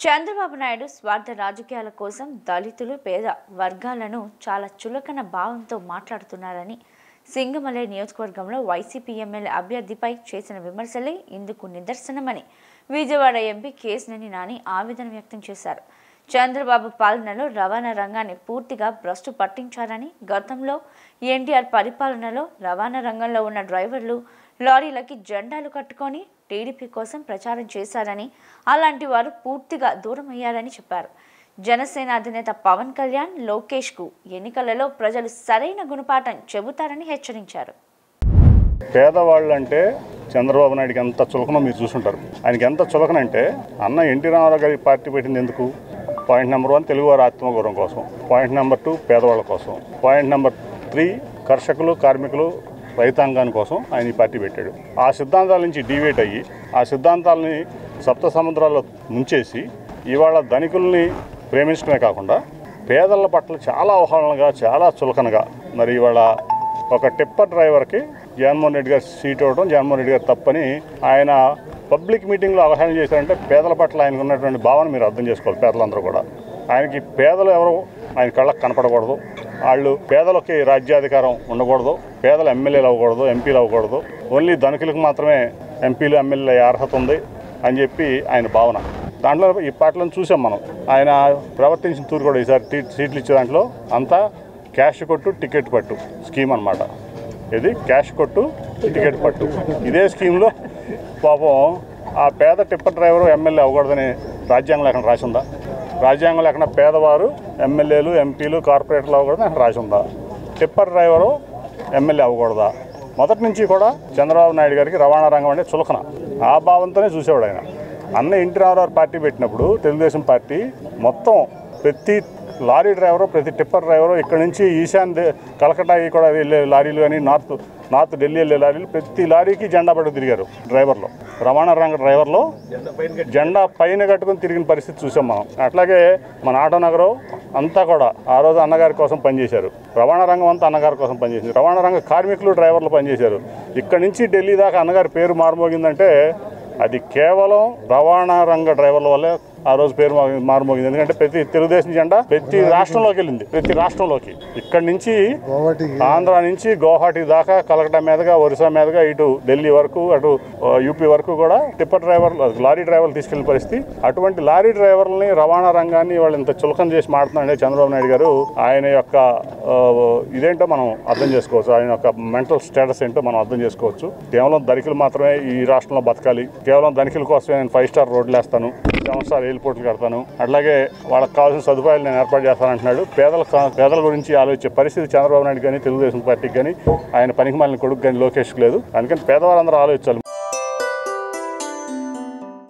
చంద్రబాబు నాయుడు స్వార్థ రాజకీయాల కోసం దళితులు పేద వర్గాలను చాలా చులకన భావంతో మాట్లాడుతున్నారని సింగమలై నియోజకవర్గంలో వైసీపీ ఎమ్మెల్యే అభ్యర్థిపై చేసిన విమర్శలే ఇందుకు నిదర్శనమని విజయవాడ ఎంపీ కేసినేని నాని ఆవేదన వ్యక్తం చేశారు చంద్రబాబు పాలనలో రవాణా రంగాన్ని పూర్తిగా భ్రష్టు పట్టించారని గతంలో ఎన్టీఆర్ పరిపాలనలో రవాణా రంగంలో ఉన్న డ్రైవర్లు లారీలకి జెండాలు కట్టుకొని టీడీపీ కోసం ప్రచారం చేశారని అలాంటి వారు పూర్తిగా దూరం అయ్యారని చెప్పారు జనసేన అధినేత పవన్ కళ్యాణ్ లోకేష్కు ఎన్నికలలో ప్రజలు సరైన గుణపాఠం చెబుతారని హెచ్చరించారు పేదవాళ్ళు అంటే చంద్రబాబు నాయుడుకి ఎంత చులకనో మీరు చూసుంటారు ఆయనకి ఎంత చులకన అంటే అన్న ఎన్టీ రామారావు గారి పార్టీ పెట్టింది ఎందుకు పాయింట్ నెంబర్ వన్ తెలుగువారి ఆత్మగౌరవం కోసం పాయింట్ నెంబర్ టూ పేదవాళ్ళ కోసం పాయింట్ నెంబర్ త్రీ కర్షకులు కార్మికులు రైతాంగాని కోసం ఆయన ఈ పార్టీ పెట్టాడు ఆ సిద్ధాంతాల నుంచి డివేట్ అయ్యి ఆ సిద్ధాంతాలని సప్త సముద్రాల్లో ముంచేసి ఇవాళ ధనికుల్ని ప్రేమించడమే కాకుండా పేదల పట్ల చాలా అవహేళనగా చాలా చులకనగా మరి ఇవాళ ఒక టిప్పర్ డ్రైవర్కి జగన్మోహన్ రెడ్డి గారు సీట్ ఇవ్వడం జగన్మోహన్ రెడ్డి గారు తప్పని ఆయన పబ్లిక్ మీటింగ్లో అవహేళన చేశారంటే పేదల పట్ల ఆయనకు ఉన్నటువంటి భావన మీరు అర్థం చేసుకోవాలి పేదలందరూ కూడా ఆయనకి పేదలు ఎవరు ఆయన కళ్ళకు కనపడకూడదు వాళ్ళు పేదలకి రాజ్యాధికారం ఉండకూడదు పేదలు ఎమ్మెల్యేలు అవ్వకూడదు ఎంపీలు అవ్వకూడదు ఓన్లీ ధనికులకు మాత్రమే ఎంపీలు ఎమ్మెల్యేలు అయ్యే అర్హత ఉంది అని చెప్పి ఆయన భావన దాంట్లో ఈ పాటలను చూసాం మనం ఆయన ప్రవర్తించిన తూరు కూడా ఈసారి టీ- సీట్లు ఇచ్చే దాంట్లో అంతా క్యాష్ కొట్టు టికెట్ పట్టు స్కీమ్ అన్నమాట ఇది క్యాష్ కొట్టు టికెట్ పట్టు ఇదే స్కీమ్లో పాపం ఆ పేద టిప్పర్ డ్రైవరు ఎమ్మెల్యే అవ్వకూడదని రాజ్యాంగంలో ఎక్కడ రాసి ఉందా రాజ్యాంగంలో ఎక్కడ పేదవారు ఎమ్మెల్యేలు ఎంపీలు కార్పొరేటర్లు అవ్వకూడదని అక్కడ రాసి ఉందా టిప్పర్ డ్రైవరు ఎమ్మెల్యే అవ్వకూడదా మొదటి నుంచి కూడా చంద్రబాబు నాయుడు గారికి రవాణా రంగం అంటే చులకన ఆ భావంతోనే చూసేవాడు ఆయన అన్న ఎన్టీ రామారావు పార్టీ పెట్టినప్పుడు తెలుగుదేశం పార్టీ మొత్తం ప్రతి లారీ డ్రైవరు ప్రతి టిప్పర్ డ్రైవరు ఇక్కడ నుంచి ఈశాన్ దే- కలకటాకి కూడా వెళ్ళే లారీలు కానీ నార్త్ నార్త్ ఢిల్లీ వెళ్ళే లారీలు ప్రతి లారీకి జెండా పట్టు తిరిగారు డ్రైవర్లు రవాణా రంగ డ్రైవర్లు జెండా పైన కట్టుకుని తిరిగిన పరిస్థితి చూసాం మనం అట్లాగే మన ఆటో నగరం అంతా కూడా ఆ రోజు అన్నగారి కోసం పనిచేశారు రవాణా రంగం అంతా అన్నగారి కోసం పనిచేసింది రవాణా రంగ కార్మికులు డ్రైవర్లు పనిచేశారు ఇక్కడ నుంచి ఢిల్లీ దాకా అన్నగారి పేరు మారుమోగిందంటే అది కేవలం రవాణా రంగ డ్రైవర్ల వల్లే ఆ రోజు పేరు మారు- మారుమోగింది ఎందుకంటే ప్రతి తెలుగుదేశం జెండా ప్రతి రాష్ట్రంలోకి వెళ్ళింది ప్రతి రాష్ట్రంలోకి ఇక్కడి నుంచి ఆంధ్ర నుంచి గౌహాటి దాకా కలకటా మీదుగా ఒరిస్సా మీదుగా ఇటు ఢిల్లీ వరకు అటు ఆ, యూపీ వరకు కూడా టిప్పర్ డ్రైవర్లు లారీ డ్రైవర్లు తీసుకెళ్లిన పరిస్థితి అటువంటి లారీ డ్రైవర్లని రవాణా రంగాన్ని వాళ్ళు ఇంత చులకం చేసి మాడుతున్నాడే చంద్రబాబు నాయుడు గారు ఆయన యొక్క ఆ, ఇదేంటో మనం అర్థం చేసుకోవచ్చు ఆయన యొక్క మెంటల్ స్టేటస్ ఏంటో మనం అర్థం చేసుకోవచ్చు కేవలం ధనికులు మాత్రమే ఈ రాష్ట్రంలో బతకాలి కేవలం ధనికుల కోసమే నేను ఫైవ్ స్టార్ రోడ్లు వేస్తాను సెవెన్ స్టార్ ఎయిర్పోర్ట్లు కడతాను అట్లాగే వాళ్ళకి కావాల్సిన సదుపాయాలు నేను ఏర్పాటు చేస్తానంటున్నాడు పేదల పేదల గురించి ఆలోచించే పరిస్థితి చంద్రబాబు నాయుడు కానీ తెలుగుదేశం పార్టీకి కానీ ఆయన పనికి మాలిన కొడుకు కానీ లోకేష్కి లేదు అందుకని పేదవాళ్ళందరూ ఆలోచించాలి